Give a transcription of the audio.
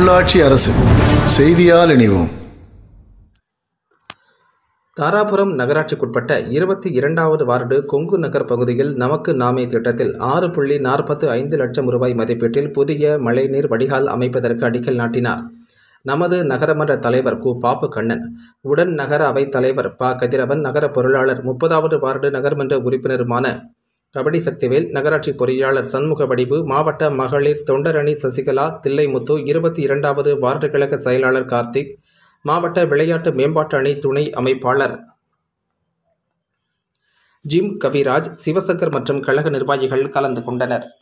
உள்ளாட்சி அரசு செய்தியால் இணைவோம் தாராபுரம் நகராட்சிக்குட்பட்ட இருபத்தி இரண்டாவது வார்டு கொங்கு நகர் பகுதியில் நமக்கு நாமே திட்டத்தில் ஆறு புள்ளி நாற்பத்து ஐந்து லட்சம் ரூபாய் மதிப்பீட்டில் புதிய மழைநீர் வடிகால் அமைப்பதற்கு அடிக்கல் நாட்டினார் நமது நகரமன்ற தலைவர் கு பாப்பு கண்ணன் உடன் நகர அவைத் தலைவர் ப கதிரவன் நகர பொருளாளர் முப்பதாவது வார்டு நகர்மன்ற உறுப்பினருமான கபடி சக்திவேல் நகராட்சி பொறியாளர் சண்முக வடிவு மாவட்ட மகளிர் தொண்டரணி சசிகலா தில்லைமுத்து இருபத்தி இரண்டாவது வார்டு கழக செயலாளர் கார்த்திக் மாவட்ட விளையாட்டு மேம்பாட்டு அணி துணை அமைப்பாளர் ஜிம் கவிராஜ் சிவசங்கர் மற்றும் கழக நிர்வாகிகள் கலந்து கொண்டனர்